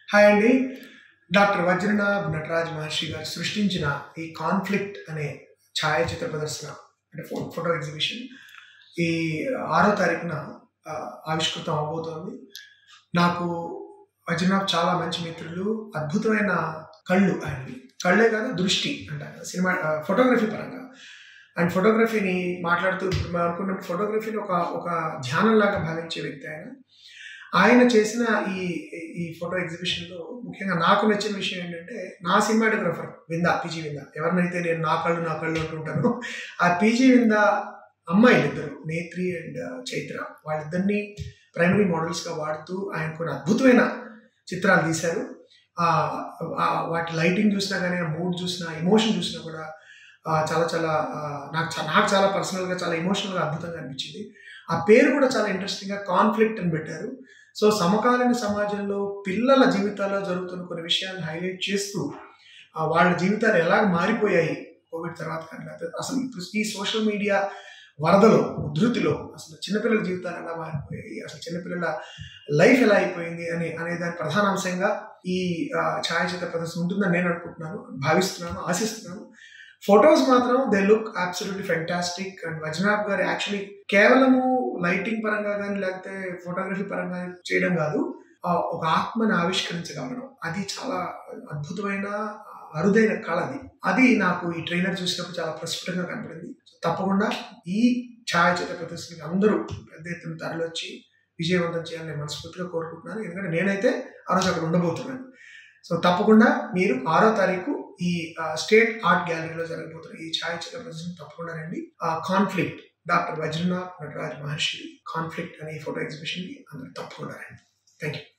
hi అండి doctor Vajranath Nataraj మహర్షి గారు సృష్టించిన ఈ కాన్ఫ్లిక్ట్ అనే ఛాయాచిత్ర ప్రదర్శన అంటే ఫో- ఫోటో ఎగ్జిబిషన్ ఈ ఆరో తారీఖున ఆ, ఆవిష్కృతం అవబోతోంది నాకు వజ్రనాథ్ చాలా మంచి మిత్రులు అద్భుతమైన కళ్ళు ఆయనవి కళ్ళే కాదు దృష్టి అంటారు కదా, సినిమా ఆ, ఫోటోగ్రఫీ పరంగా అండ్ ఫోటోగ్రఫీని మాట్లాడుతూ ఇప్పుడు మనం అనుకున్న ఫోటోగ్రఫీని ఒక ఒక ధ్యానంలాగా భావించే వ్యక్తి ఆయన ఆయన చేసిన ఈ ఈ ఫోటో ఎగ్జిబిషన్లో ముఖ్యంగా నాకు నచ్చిన విషయం ఏంటంటే నా సినిమాటోగ్రఫర్ విందా పీజీ విందా ఎవరినైతే నేను నా కళ్ళు నా కళ్ళు అంటుంటానో ఆ పీజీ విందా అమ్మాయిలు ఇద్దరు నేత్రి అండ్ చైత్ర వాళ్ళిద్దరిని ప్రైమరీ మోడల్స్గా వాడుతూ ఆయన కొన్ని అద్భుతమైన చిత్రాలు తీశారు ఆ, ఆ, వాటి లైటింగ్ చూసినా కానీ ఆ మూడ్ చూసినా ఎమోషన్ చూసినా కూడా ఆ, చాలా చాలా ఆ, నాకు చా- నాకు చాలా పర్సనల్గా చాలా ఎమోషనల్గా అద్భుతంగా అనిపించింది ఆ పేరు కూడా చాలా ఇంట్రెస్టింగ్గా కాన్ఫ్లిక్ట్ అని పెట్టారు సో సమకాలీన సమాజంలో పిల్లల జీవితాల్లో జరుగుతున్న కొన్ని విషయాలను హైలైట్ చేస్తూ ఆ, వాళ్ళ జీవితాలు ఎలా మారిపోయాయి కోవిడ్ తర్వాత కానీ లేకపోతే అసలు ఇప్పుడు ఈ సోషల్ మీడియా వరదలో ఉధృతిలో అసలు చిన్నపిల్లల జీవితాలు ఎలా మారిపోయాయి అసలు చిన్నపిల్లల లైఫ్ ఎలా అయిపోయింది అని అనే దాని ప్రధాన అంశంగా ఈ ఆ, ఛాయాచిత్ర ప్రదర్శన ఉంటుందని నేను అనుకుంటున్నాను భావిస్తున్నాను ఆశిస్తున్నాను ఫొటోస్ మాత్రం they look absolutely fantastic and వజ్నాబ్ గారు యాక్చువల్లీ కేవలము లైటింగ్ పరంగా కానీ లేకపోతే ఫోటోగ్రఫీ పరంగా చేయడం కాదు ఆ, ఒక ఆత్మని ఆవిష్కరించగలగడం అది చాలా అద్భుతమైన అరుదైన కళ అది అది నాకు ఈ ట్రైలర్ చూసినప్పుడు చాలా ప్రస్ఫుటంగా కనపడింది తప్పకుండా ఈ ఛాయాచిత్ర ప్రదర్శనకి అందరూ పెద్ద ఎత్తున తరలొచ్చి విజయవంతం చేయాలని నేను మనస్ఫూర్తిగా కోరుకుంటున్నాను ఎందుకంటే నేనైతే ఆ రోజు అక్కడ ఉండబోతున్నాను సో తప్పకుండా మీరు ఆరో తారీఖు ఈ స్టేట్ ఆర్ట్ గ్యాలరీలో జరగబోతున్న ఈ ఛాయాచిత్ర ప్రదర్శన తప్పకుండా రండి conflict doctor Vajranath Nataraj Maharshi conflict అనే ఈ ఫోటో ఎగ్జిబిషన్కి అందరూ తప్పకుండా రండి థ్యాంక్ యూ